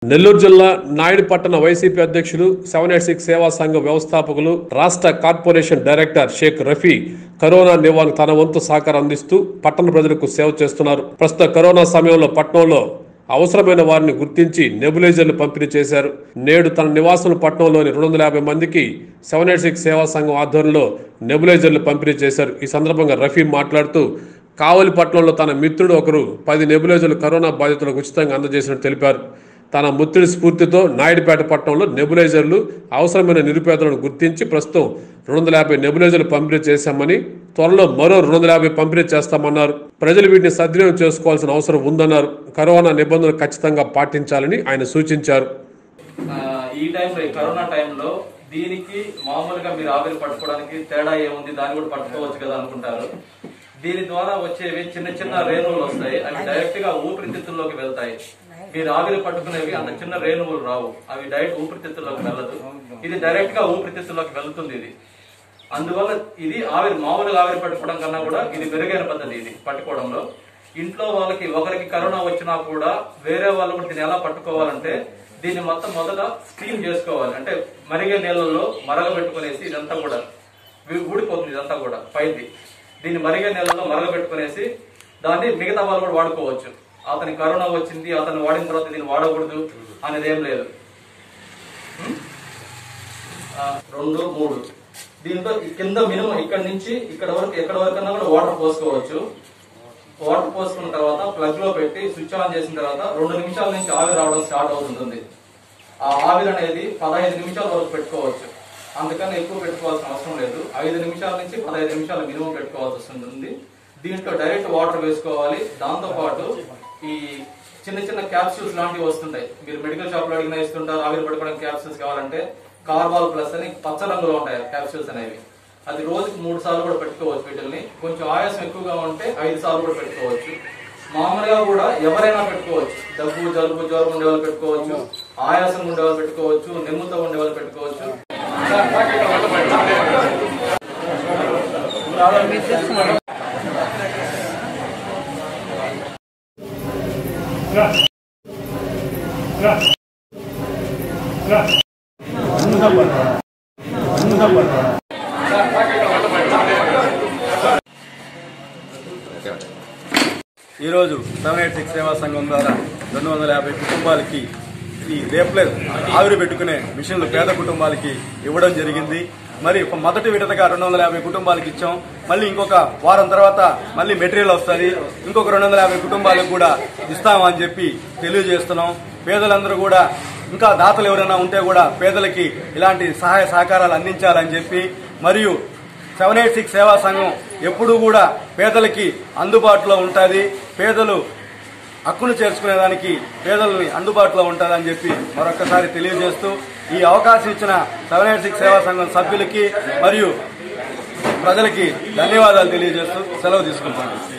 నెల్లూరు జిల్లా నాయుడు పట్టణ వైసీపీ అధ్యక్షులు సెవెన్ ఎయిట్ సిక్స్ సేవా సంఘ వ్యవస్థాపకులు రాష్ట్ర corporation director Sheikh Rafi corona నివారణ తన వంతు సహకారం అందిస్తూ పట్టణ ప్రజలకు సేవ చేస్తున్నారు ప్రస్తుత కరోనా సమయంలో పట్టణంలో అవసరమైన వారిని గుర్తించి నెబులైజర్లు పంపిణీ చేశారు నేడు తన నివాసం పట్టణంలోని రెండు వందల యాభై మందికి సెవెన్ ఎయిట్ సిక్స్ సేవా సంఘం ఆధ్వర్యంలో నెబులైజర్లు పంపిణీ చేశారు ఈ సందర్భంగా రఫీ మాట్లాడుతూ కావలి పట్టణంలో తన మిత్రుడు ఒకరు పది నెబులైజర్లు కరోనా బాధితులకు ఉచితంగా అందజేసినట్టు తెలిపారు తన ముత్తిడి స్ఫూర్తితో నాయుడుపేట పట్టణంలో నెబులైజర్లు అవసరమైన నిరుపేదలను గుర్తించి ప్రస్తుతం రెండు వందల యాభై నెబులైజర్లు పంపిణీ చేశామని త్వరలో మరో రెండు వందల యాభై పంపిణీ చేస్తామన్నారు ప్రజలు వీటిని సద్వినియోగం చేసుకోవాల్సిన అవసరం ఉందన్నారు కరోనా నిబంధనలు ఖచ్చితంగా పాటించాలని ఆయన సూచించారు ఆ, ఈ టైంలో ఈ కరోనా టైంలో దీనికి మామూలుగా మీరు ఆవిరి పట్టుకోవడానికి తేడా ఏముంది దాన్ని కూడా పట్టుకోవచ్చు కదా అనుకుంటారు దీని ద్వారా వచ్చేవి చిన్న చిన్న రేణువులు వస్తాయి అవి డైరెక్ట్ గా ఊపిరితిత్తుల్లోకి వెళ్తాయి మీరు ఆవిరి పట్టుకునేవి అంత చిన్న రేణువులు రావు అవి డైరెక్ట్ ఊపిరితిత్తుల్లోకి వెళ్ళదు ఇది డైరెక్ట్ గా ఊపిరితిత్తుల్లోకి వెళ్తుంది ఇది అందువల్ల ఇది ఆవిరి మామూలుగా ఆవిరి పట్టుకోవడం కన్నా కూడా ఇది మెరుగైన పద్ధతి ఇది పట్టుకోవడంలో ఇంట్లో వాళ్ళకి ఒకరికి కరోనా వచ్చినా కూడా వేరే వాళ్ళు కూడా దీన్ని ఎలా పట్టుకోవాలంటే దీన్ని మొత్తం మొదట స్టీమ్ చేసుకోవాలి అంటే మరిగే నీళ్ళల్లో మరగబెట్టుకునేసి ఇదంతా కూడా వి- ఊడిపోతుంది ఇదంతా కూడా పైది దీన్ని మరిగే నీళ్ళలో మరగబెట్టుకునేసి దాన్ని మిగతా వాళ్ళు కూడా వాడుకోవచ్చు అతని కరోనా వచ్చింది అతను వాడిన తర్వాత దీన్ని వాడకూడదు అనేది ఏం లేదు ఆ, రెండు మూడు దీంతో ఈ కింద మినిమం ఇక్కడ నుంచి ఇక్కడ వరకు ఎక్కడ వరకు అన్నా కూడా వాటర్ పోసుకోవచ్చు వాటర్ పోసుకున్న తర్వాత ప్లగ్ లో పెట్టి స్విచ్ ఆన్ చేసిన తర్వాత రెండు నిమిషాల నుంచి ఆవిరి రావడం స్టార్ట్ అవుతుంటుంది ఆ ఆవిరి అనేది పదహైదు నిమిషాల వరకు పెట్టుకోవచ్చు అందుకని ఎక్కువ పెట్టుకోవాల్సిన అవసరం లేదు ఐదు నిమిషాల నుంచి పదహైదు నిమిషాలు మినిమం పెట్టుకోవాల్సి ఉంటుంది దీంట్లో డైరెక్ట్ వాటర్ వేసుకోవాలి దాంతో పాటు ఈ చిన్న చిన్న క్యాప్సూల్స్ లాంటివి వస్తుంటాయి మీరు మెడికల్ షాప్ లో అడిగినా ఇస్తుంటారు ఆవిరి పడుకోవడానికి క్యాప్సూల్స్ కావాలంటే కార్బాల్ ప్లస్ అని పచ్చ రంగులో ఉంటాయి క్యాప్సూల్స్ అనేవి అది రోజుకి మూడు సార్లు కూడా పెట్టుకోవచ్చు వీటిల్ని కొంచెం ఆయాసం ఎక్కువగా ఉంటే ఐదు సార్లు కూడా పెట్టుకోవచ్చు మామూలుగా కూడా ఎవరైనా పెట్టుకోవచ్చు దగ్గు జలుబు జ్వరం ఉండే వాళ్ళు పెట్టుకోవచ్చు ఆయాసం ఉండే వాళ్ళు పెట్టుకోవచ్చు నెమ్ముతో ఉండే వాళ్ళు పెట్టుకోవచ్చు ఈరోజు సెవెన్ ఎయిట్ సిక్స్ సేవా సంఘం ద్వారా రెండు వందల యాభై కుటుంబాలకి ఈ రేప్లెస్ ఆవిరి పెట్టుకునే మిషన్లు పేద కుటుంబాలకి ఇవ్వడం జరిగింది మరి మొదటి విడతగా రెండు వందల యాభై కుటుంబాలకి ఇచ్చాం మళ్ళీ ఇంకొక వారం తర్వాత మళ్ళీ మెటీరియల్ వస్తుంది ఇంకొక రెండు వందల యాభై కుటుంబాలకు కూడా ఇస్తామని చెప్పి తెలియజేస్తున్నాం పేదలందరూ కూడా ఇంకా దాతలు ఎవరైనా ఉంటే కూడా పేదలకి ఇలాంటి సహాయ సహకారాలు అందించాలని చెప్పి మరియు సెవెన్ ఎయిట్ సిక్స్ సేవా సంఘం ఎప్పుడూ కూడా పేదలకి అందుబాటులో ఉంటుంది పేదలు హక్కును చేర్చుకునేదానికి పేదలని అందుబాటులో ఉంటుందని చెప్పి మరొకసారి తెలియజేస్తూ ఈ అవకాశం ఇచ్చిన సెవెన్ ఎయిట్ సిక్స్ సేవా సంఘం సభ్యులకి మరియు ప్రజలకి ధన్యవాదాలు తెలియజేస్తూ సెలవు తీసుకుంటాను